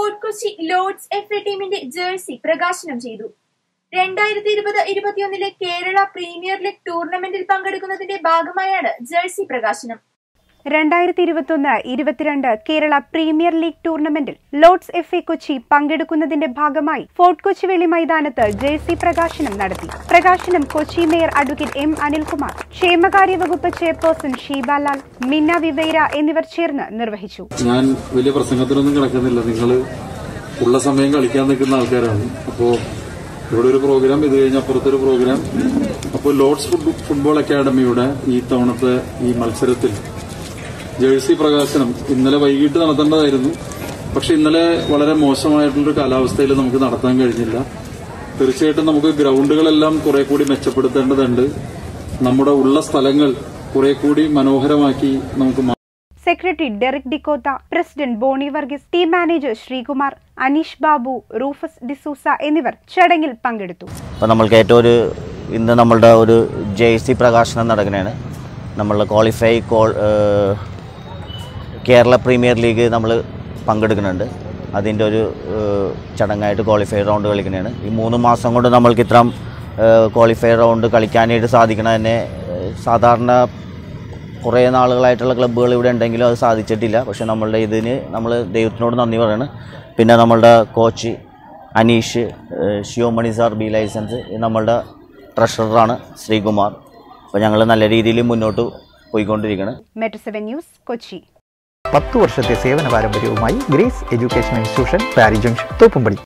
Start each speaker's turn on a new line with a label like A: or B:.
A: fort Kochi Lords F A ടീമിന്റെ jersey പ്രകാശനം ചെയ്തു രണ്ടായിരത്തി ഇരുപത് ഇരുപത്തിയൊന്നിലെ കേരള പ്രീമിയർ ലീഗ് ടൂർണമെന്റിൽ പങ്കെടുക്കുന്നതിന്റെ ഭാഗമായാണ് ജേഴ്സി പ്രകാശനം
B: രണ്ടായിരത്തി ഇരുപത്തൊന്ന് ഇരുപത്തിരണ്ട് കേരള പ്രീമിയർ ലീഗ് ടൂർണമെന്റിൽ ലോർഡ്സ് എഫ് എ കൊച്ചി പങ്കെടുക്കുന്നതിന്റെ ഭാഗമായി ഫോർട്ട് കൊച്ചുവേളി മൈതാനത്ത് ജേഴ്സി പ്രകാശനം നടത്തി പ്രകാശനം Kochi mayor advocate M Anilkumar ക്ഷേമകാര്യ വകുപ്പ് ചെയർപേഴ്സൺ ഷീബ ലാൽ മിന്ന വിവേര എന്നിവർ ചേർന്ന് നിർവഹിച്ചു
C: ഞാൻ വലിയ പ്രസംഗത്തിനൊന്നും കിടക്കുന്നില്ല നിങ്ങൾ ഉള്ള സമയം കളിക്കാൻ നിൽക്കുന്ന ആൾക്കാരാണ് അപ്പോൾ ഇവിടെ ഒരു പ്രോഗ്രാം ഇത് കഴിഞ്ഞ അപ്പുറത്തൊരു പ്രോഗ്രാം അപ്പോൾ ലോർഡ്സ് ഫുട്- ഫുട്ബോൾ അക്കാദമിയുടെ ഈ തവണത്തെ ഈ മത്സരത്തിൽ ജേഴ്സി പ്രകാശനം ഇന്നലെ വൈകിട്ട് നടത്തേണ്ടതായിരുന്നു പക്ഷെ ഇന്നലെ വളരെ മോശമായിട്ടുള്ളൊരു കാലാവസ്ഥയിൽ നമുക്ക് നടത്താൻ കഴിഞ്ഞില്ല തീർച്ചയായിട്ടും നമുക്ക് ഗ്രൗണ്ടുകളെല്ലാം കുറെ കൂടി മെച്ചപ്പെടുത്തേണ്ടതുണ്ട് നമ്മുടെ ഉള്ള സ്ഥലങ്ങൾ കുറെ കൂടി മനോഹരമാക്കി നമുക്ക് മാ-
B: secretary Derick D'Cotha president Boney Varghese team manager Sreekumar Aneesh Babu Rufus D'Souza എന്നിവർ ചടങ്ങിൽ പങ്കെടുത്തു
D: അപ്പോൾ നമ്മൾക്ക് ഏറ്റവും ഒരു ഇന്ന് നമ്മളുടെ ഒരു ജെ സി പ്രകാശനം നടക്കുന്നതാണ് നമ്മൾ ക്വാളിഫൈ കോൾ ഏഹ്, കേരള പ്രീമിയർ ലീഗ് നമ്മൾ പങ്കെടുക്കുന്നുണ്ട് അതിൻ്റെ ഒരു ഏഹ്, ചടങ്ങായിട്ട് ക്വാളിഫൈ റൗണ്ട് കളിക്കുന്നതാണ് ഈ മൂന്ന് മാസം കൊണ്ട് നമ്മൾക്ക് ഇത്രം ക്വാളിഫൈ റൗണ്ട് കളിക്കാനായിട്ട് സാധിക്കണം തന്നെ ഏഹ്, സാധാരണ കുറേ നാളുകളായിട്ടുള്ള ക്ലബ്ബുകൾ ഇവിടെ ഉണ്ടെങ്കിലും അത് സാധിച്ചിട്ടില്ല പക്ഷേ നമ്മളുടെ ഇതിന് നമ്മൾ ദൈവത്തിനോട് നന്ദി പറയാണ് പിന്നെ നമ്മളുടെ കോച്ച് അനീഷ് ഏഹ് ശിവമണി സാർ ബി ലൈസൻസ് ഇത് നമ്മളുടെ ട്രഷററാണ് ശ്രീകുമാർ അപ്പോൾ ഞങ്ങൾ നല്ല രീതിയിൽ മുന്നോട്ട് പോയിക്കൊണ്ടിരിക്കുകയാണ്
B: മെട്രോ സെവൻ ന്യൂസ് കൊച്ചി
E: പത്തു വർഷത്തെ സേവന പാരമ്പര്യവുമായി Grace education institution Pari junction Thoppumpady